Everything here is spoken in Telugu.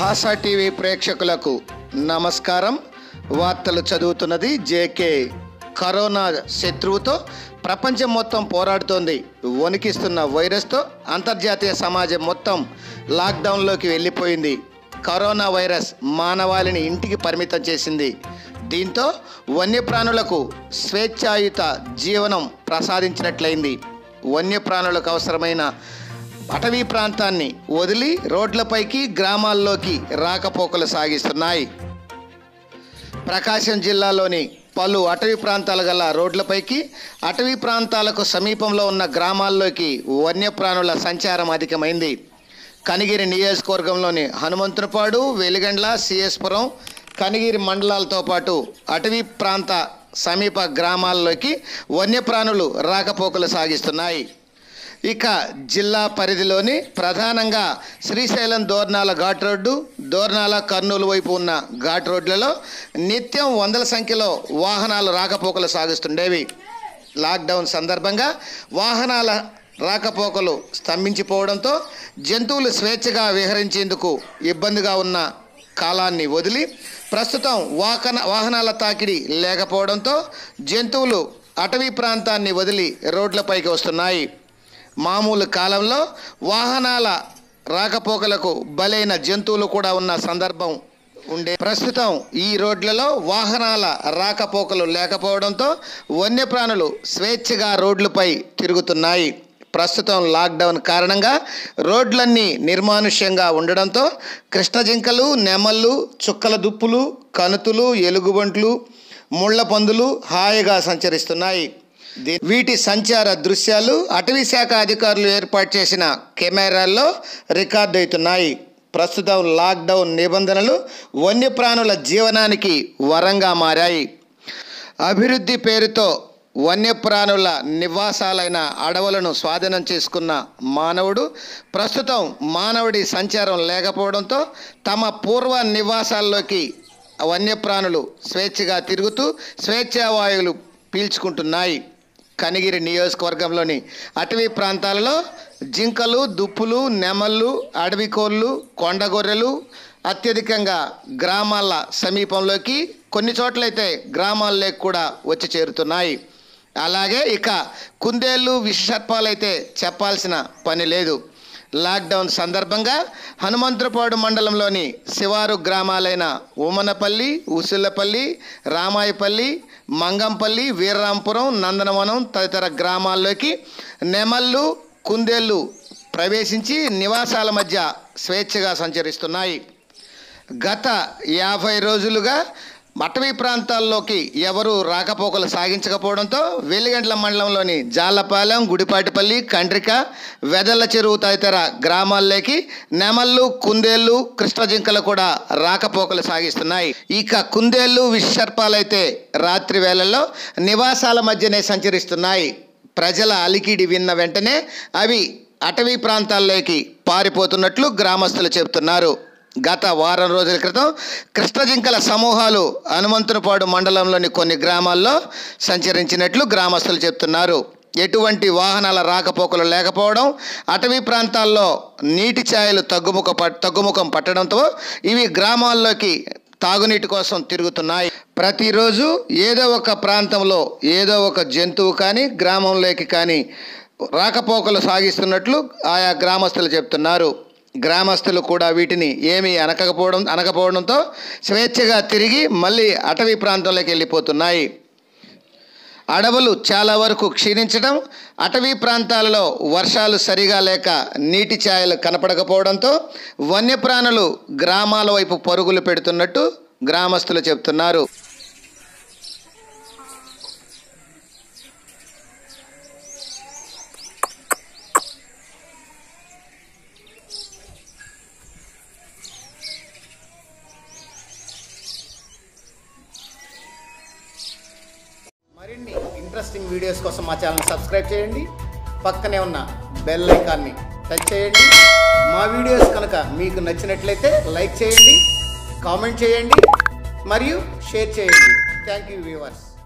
ఆశా టీవీ ప్రేక్షకులకు నమస్కారం వార్తలు చదువుతున్నది జేకే కరోనా శత్రువుతో ప్రపంచం మొత్తం పోరాడుతోంది వణికిస్తున్న వైరస్తో అంతర్జాతీయ సమాజం మొత్తం లాక్డౌన్లోకి వెళ్ళిపోయింది కరోనా వైరస్ మానవాళిని ఇంటికి పరిమితం చేసింది దీంతో వన్యప్రాణులకు స్వేచ్ఛాయుత జీవనం ప్రసాదించినట్లయింది వన్యప్రాణులకు అవసరమైన అటవీ ప్రాంతాన్ని వదిలి రోడ్లపైకి గ్రామాల్లోకి రాకపోకలు సాగిస్తున్నాయి ప్రకాశం జిల్లాలోని పలు అటవీ ప్రాంతాల గల రోడ్లపైకి అటవీ ప్రాంతాలకు సమీపంలో ఉన్న గ్రామాల్లోకి వన్యప్రాణుల సంచారం అధికమైంది కనిగిరి నియోజకవర్గంలోని హనుమంతునిపాడు వెలిగండ్ల సిఎస్పురం కనిగిరి మండలాలతో పాటు అటవీ ప్రాంత సమీప గ్రామాల్లోకి వన్యప్రాణులు రాకపోకలు సాగిస్తున్నాయి ఇక జిల్లా పరిధిలోని ప్రధానంగా శ్రీశైలం దోర్నాల ఘాట్ రోడ్డు దోర్నాల కర్నూలు వైపు ఉన్న ఘాట్ రోడ్లలో నిత్యం వందల సంఖ్యలో వాహనాలు రాకపోకలు సాగిస్తుండేవి లాక్డౌన్ సందర్భంగా వాహనాల రాకపోకలు స్తంభించిపోవడంతో జంతువులు స్వేచ్ఛగా విహరించేందుకు ఇబ్బందిగా ఉన్న కాలాన్ని వదిలి ప్రస్తుతం వాహన వాహనాల తాకిడి లేకపోవడంతో జంతువులు అటవీ ప్రాంతాన్ని వదిలి రోడ్లపైకి వస్తున్నాయి మామూలు కాలంలో వాహనాల రాకపోకలకు బలైన జంతువులు కూడా ఉన్న సందర్భం ఉండే ప్రస్తుతం ఈ రోడ్లలో వాహనాల రాకపోకలు లేకపోవడంతో వన్యప్రాణులు స్వేచ్ఛగా రోడ్లపై తిరుగుతున్నాయి ప్రస్తుతం లాక్డౌన్ కారణంగా రోడ్లన్నీ నిర్మానుష్యంగా ఉండడంతో కృష్ణ జింకలు నెమళ్ళు చుక్కల దుప్పులు కనుతులు ఎలుగుబంట్లు ముళ్ళ పందులు హాయిగా సంచరిస్తున్నాయి దీ- వీటి సంచార దృశ్యాలు అటవీ శాఖ అధికారులు ఏర్పాటు చేసిన కెమెరాల్లో రికార్డు అవుతున్నాయి ప్రస్తుతం లాక్డౌన్ నిబంధనలు వన్యప్రాణుల జీవనానికి వరంగా మారాయి అభివృద్ధి పేరుతో వన్యప్రాణుల నివాసాలైన అడవులను స్వాధీనం చేసుకున్న మానవుడు ప్రస్తుతం మానవుడి సంచారం లేకపోవడంతో తమ పూర్వ నివాసాల్లోకి వన్యప్రాణులు స్వేచ్ఛగా తిరుగుతూ స్వేచ్ఛావాయువులు పీల్చుకుంటున్నాయి కనిగిరి నియోజకవర్గంలోని అటవీ ప్రాంతాలలో జింకలు దుప్పులు నెమళ్ళు అడవి కోళ్ళు కొండగొర్రెలు అత్యధికంగా గ్రామాల సమీపంలోకి కొన్ని చోట్లయితే గ్రామాల్లోకి కూడా వచ్చి చేరుతున్నాయి అలాగే ఇక కుందేళ్ళు విషసర్పాలైతే చెప్పాల్సిన పని లేదు లాక్డౌన్ సందర్భంగా హనుమంతుపాడు మండలంలోని శివారు గ్రామాలైన ఉమనపల్లి ఉసులపల్లి రామాయపల్లి మంగంపల్లి వీరరాంపురం నందనవనం తదితర గ్రామాల్లోకి నెమళ్ళు కుందేళ్ళు ప్రవేశించి నివాసాల మధ్య స్వేచ్ఛగా సంచరిస్తున్నాయి గత యాభై రోజులుగా అటవీ ప్రాంతాల్లోకి ఎవరు రాకపోకలు సాగించకపోవడంతో వెలిగండ్ల మండలంలోని జాలపాలెం గుడిపాటిపల్లి కండ్రిక వెదల్ల చెరువు తదితర గ్రామాల్లోకి నెమళ్ళు కుందేళ్ళు కృష్ణ జింకలు కూడా రాకపోకలు సాగిస్తున్నాయి ఇక కుందేళ్ళు విషసర్పాలైతే రాత్రి వేళల్లో నివాసాల మధ్యనే సంచరిస్తున్నాయి ప్రజల అలికిడి విన్న వెంటనే అవి అటవీ ప్రాంతాల్లోకి పారిపోతున్నట్లు గ్రామస్తులు చెబుతున్నారు గత వారం రోజుల క్రితం కృష్ణ జింకల సమూహాలు హనుమంతునిపాడు మండలంలోని కొన్ని గ్రామాల్లో సంచరించినట్లు గ్రామస్తులు చెప్తున్నారు ఎటువంటి వాహనాల రాకపోకలు లేకపోవడం అటవీ ప్రాంతాల్లో నీటి ఛాయలు తగ్గుముఖ పట్- తగ్గుముఖం పట్టడంతో ఇవి గ్రామాల్లోకి తాగునీటి కోసం తిరుగుతున్నాయి ప్రతిరోజు ఏదో ఒక ప్రాంతంలో ఏదో ఒక జంతువు కానీ గ్రామంలోకి కానీ రాకపోకలు సాగిస్తున్నట్లు ఆయా గ్రామస్తులు చెప్తున్నారు గ్రామస్తులు కూడా వీటిని ఏమీ అనకపోవడం అనకపోవడంతో స్వేచ్ఛగా తిరిగి మళ్ళీ అటవీ ప్రాంతంలోకి వెళ్ళిపోతున్నాయి అడవులు చాలా వరకు క్షీణించడం అటవీ ప్రాంతాలలో వర్షాలు సరిగా లేక నీటి ఛాయలు కనపడకపోవడంతో వన్యప్రాణులు గ్రామాల వైపు పరుగులు పెడుతున్నట్టు గ్రామస్తులు చెప్తున్నారు మరిన్ని ఇంట్రెస్టింగ్ వీడియోస్ కోసం మా ఛానల్ సబ్స్క్రైబ్ చేయండి పక్కనే ఉన్న బెల్ ఐకాన్ని టచ్ చేయండి మా వీడియోస్ కనుక మీకు నచ్చినట్లయితే లైక్ చేయండి కామెంట్ చేయండి మరియు షేర్ చేయండి థ్యాంక్ యూ వ్యూవర్స్